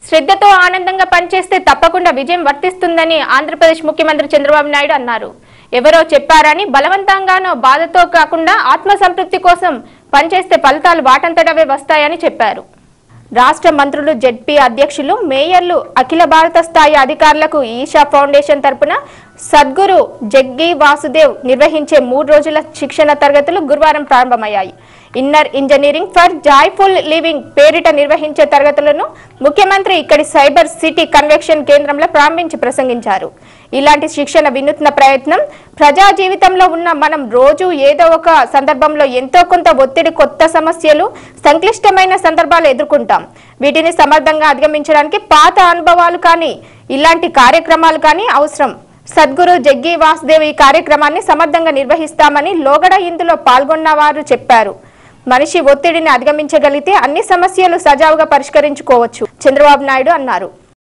శ్రద్ధతో ఆనందంగా పనిచేస్తే తప్పకుండా విజయం వర్తిస్తుందని ఆంధ్రప్రదేశ్ ముఖ్యమంత్రి చంద్రబాబు నాయుడు అన్నారు ఎవరో చెప్పారని బలవంతంగానో బాధతో కాకుండా ఆత్మసంతృప్తి కోసం పనిచేస్తే ఫలితాలు వాటంతటవే వస్తాయని చెప్పారు రాష్ట్ర మంత్రులు జెడ్పీ అధ్యక్షులు మేయర్లు అఖిల భారత స్థాయి అధికారులకు ఈషా ఫౌండేషన్ తరపున సద్గురు జగ్గి వాసుదేవ్ నిర్వహించే మూడు రోజుల శిక్షణ తరగతులు గురువారం ప్రారంభమయ్యాయి inner engineering for joyful living పేరిట నిర్వహించే తరగతులను ముఖ్యమంత్రి ఇక్కడి సైబర్ సిటీ కన్వెన్షన్ కేంద్రంలో ప్రారంభించి ప్రసంగించారు ఇలాంటి శిక్షణ వినూత్న ప్రయత్నం ప్రజా జీవితంలో ఉన్న మనం రోజు ఏదో ఒక సందర్భంలో ఎంతో కొంత ఒత్తిడి కొత్త సమస్యలు సంక్లిష్టమైన సందర్భాలు ఎదుర్కొంటాం వీటిని సమర్థంగా అధిగమించడానికి పాత అనుభవాలు కానీ ఇలాంటి కార్యక్రమాలు కానీ అవసరం సద్గురు జగ్గి వాసుదేవ్ ఈ కార్యక్రమాన్ని సమర్థంగా నిర్వహిస్తామని లోగడ ఇందులో పాల్గొన్న వారు చెప్పారు మనిషి ఒత్తిడిని అధిగమించగలిగితే అన్ని సమస్యలు సజావుగా పరిష్కరించుకోవచ్చు చంద్రబాబు నాయుడు అన్నారు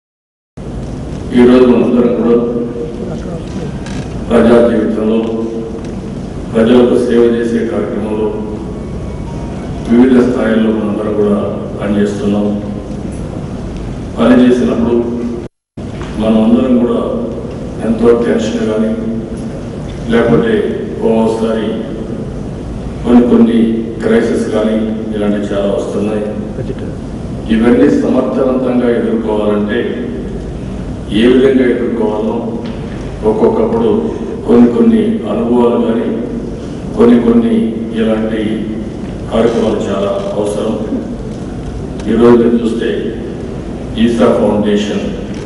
ఈ రోజు మనందరం కూడా ప్రజా జీవితంలో ప్రజలకు సేవ చేసే కార్యక్రమంలో వివిధ స్థాయిల్లో మనందరం కూడా పనిచేస్తున్నాం పని చేసినప్పుడు మనం అందరం కూడా ఎంతో టెన్షన్ కానీ లేకపోతే ఒక్కోసారి కొన్ని కొన్ని క్రైసిస్ కానీ ఇలాంటివి చాలా వస్తున్నాయి ఇవన్నీ సమర్థవంతంగా ఎదుర్కోవాలంటే ఏ విధంగా ఎదుర్కోవాలో ఒక్కొక్కప్పుడు కొన్ని కొన్ని అనుభవాలు కానీ కొన్ని కొన్ని ఇలాంటి కార్యక్రమాలు చాలా అవసరం ఈరోజు నేను చూస్తే ఈసా ఫౌండేషన్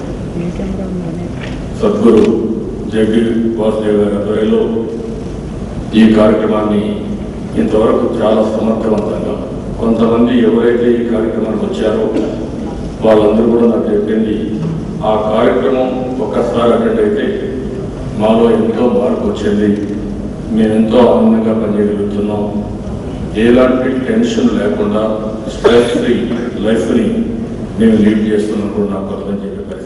సద్గురు జగ్గి వాసుదేవ్ గారి ఆధ్వర్యంలో ఈ కార్యక్రమాన్ని ఇంతవరకు చాలా సమర్థవంతంగా కొంతమంది ఎవరైతే ఈ కార్యక్రమానికి వచ్చారో వాళ్ళందరూ కూడా నాకు చెప్పింది ఆ కార్యక్రమం ఒక్కసారి అటెండ్ అయితే మాలో ఎంతో మార్పు వచ్చింది మేము ఎంతో ఆనందంగా పనిచేయగలుగుతున్నాం ఎలాంటి టెన్షన్ లేకుండా స్ట్రెస్ ఫ్రీ లైఫ్ని మేము లీడ్ చేస్తున్నాం కూడా నాకు అర్థం చెప్పే పరిస్థితి